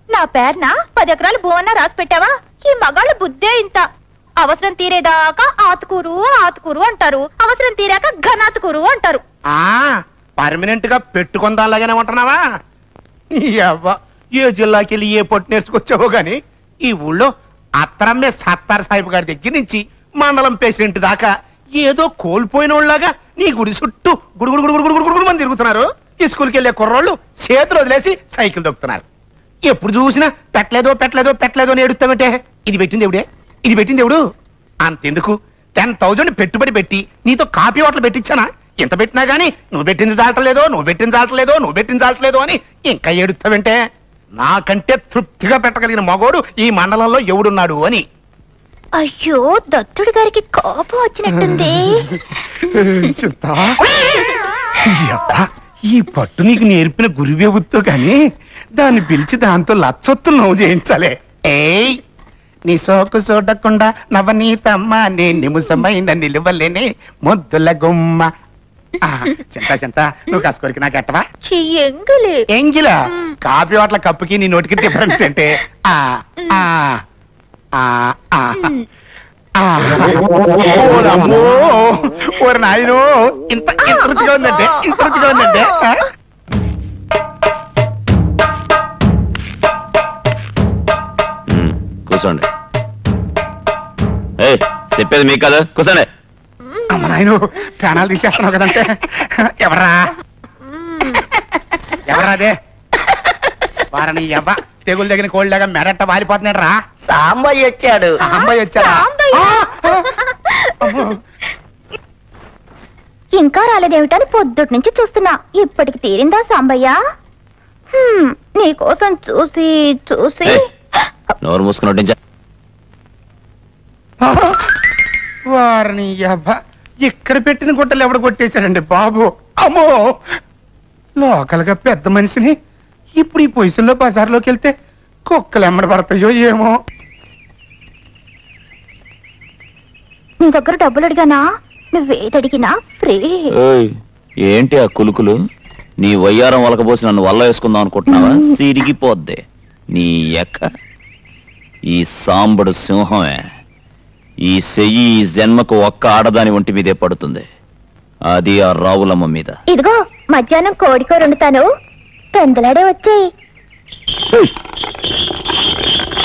నా పేరున పది ఎకరాలు భూమన్న రాసి పెట్టావా ఈ మగాళ్ళ బుద్ధే ఇంత అవసరం తీరేదాకా ఆతుకూరు ఆతుకూరు అంటారు అవసరం తీరాక ఘనాతుకూరు అంటారు ఆ పర్మనెంట్ గా పెట్టుకుందాలాగానే ఉంటున్నావా ఈ అవ్వ ఏ జిల్లాకి వెళ్ళి ఏ పొట్టు నేర్చుకొచ్చావో గాని ఈ ఊళ్ళో అత్తరమ్మే సత్తార్ సాహిబ్ గారి దగ్గర నుంచి మండలం పేషెంట్ దాకా ఏదో కోల్పోయిన వాళ్ళగా నీ గుడి చుట్టూ గుడుగుడు గుడుగుడు గుడుగుడు గుడుగుడు మంది తిరుగుతున్నారు ఈ స్కూల్కి వెళ్ళే కుర్రోళ్ళు చేతులు వదిలేసి సైకిల్ దొక్కుతున్నారు ఎప్పుడు చూసినా పెట్టలేదో పెట్టలేదో పెట్టలేదో అని ఏడుస్తామంటే ఇది పెట్టింది ఎవడే ఇది పెట్టింది ఎవడు అంతెందుకు టెన్ థౌజండ్ పెట్టుబడి పెట్టి నీతో కాపీ హోటల్ పెట్టించానా ఎంత పెట్టినా గానీ నువ్వు పెట్టింది చాలట్లేదో నువ్వు పెట్టింది చాలట్లేదో నువ్వు పెట్టింది చాలట్లేదో అని ఇంకా ఏడుస్తావంటే నాకంటే తృప్తిగా పెట్టగలిగిన మగోడు ఈ మండలంలో ఎవడున్నాడు అని అయ్యో దత్తుడి గారికి కోపం వచ్చినట్టుంది సుత్తా. యబ్బా, ఈ పట్టు నీకు నేర్పిన గురువేవుతో గాని దాన్ని పిలిచి దాంతో లచ్చొత్తులు నవ్వు చేయించాలే ఏయ్ నీ సోకు చూడకుండా నవనీతమ్మ నే నిముసమైన నిలువలేనే ముద్దుల గుమ్మ ఆ, చింత చింత నువ్వు కాసుకోరికి నాకు ఎట్టవా చెయ్యంగులే ఎంగిలా మ్. కాఫీ వాట్ల కప్పుకి నీ నోటికి డిఫరెన్స్ అంటే ఆ ఆ ఆ ఆ ఆ. ఓరమ్మో, ఓరి నాయనో ఇంత ఇంత రుచిగా ఉందంటే ఇంత రుచిగా ఉందంటే ఆ? ఉమ్, కూర్చోండి ఏ చెప్పేది మీకు కదా కూర్చోండి అమ్మ నాయను ప్రాణాలు తీసేస్తున్నావు కదంటే ఎవరా ఎవరా అదే వారని ఎవ్వ తెగులు దగ్గర కోళ్ళగా మెరట్ట వాలిపోతున్నాడు రా సాంబయ్య వచ్చాడు ఆ అమ్మాయి వచ్చారా సాంబయ్య. ఆ, ఆ, అమ్మో. ఇంకా రాలేదేమిటని పొద్దుటి నుంచి చూస్తున్నా ఇప్పటికి తీరిందా సాంబయ్య హ్మ్, నీకోసం చూసి చూసి ఏయ్. నోరు మూసుకుని వడ్డించా వారిని యవ్వ ఇక్కడ పెట్టిన గుట్టలు ఎవడు కొట్టేశారండి బాబు అమ్మో లోకల్ గా పెద్ద మనిషిని ఇప్పుడు ఈ పొజిషన్ లో బజార్లోకి వెళ్తే కుక్కలు ఎమ్మడి పడతాయో ఏమో నీ దగ్గర డబ్బులు అడిగానా నువ్వేదడిగినా ఫ్రీ ఏయ్, ఏంటి ఆ కులుకులు నీ వయ్యారం వలకబోసి నన్ను వల్ల వేసుకుందాం అనుకుంటున్నావా సిరిగిపోద్ది నీ ఎక్క ఈ సాంబడు సింహమే ఈ సెయ్యి ఈ జన్మకు ఒక్క ఆడదాని ఒంటి మీదే పడుతుంది అది ఆ రావులమ్మ మీద ఇదిగో మధ్యాహ్నం కోడికూర వండుతాను పెందలాడే వచ్చేయి ఏయ్,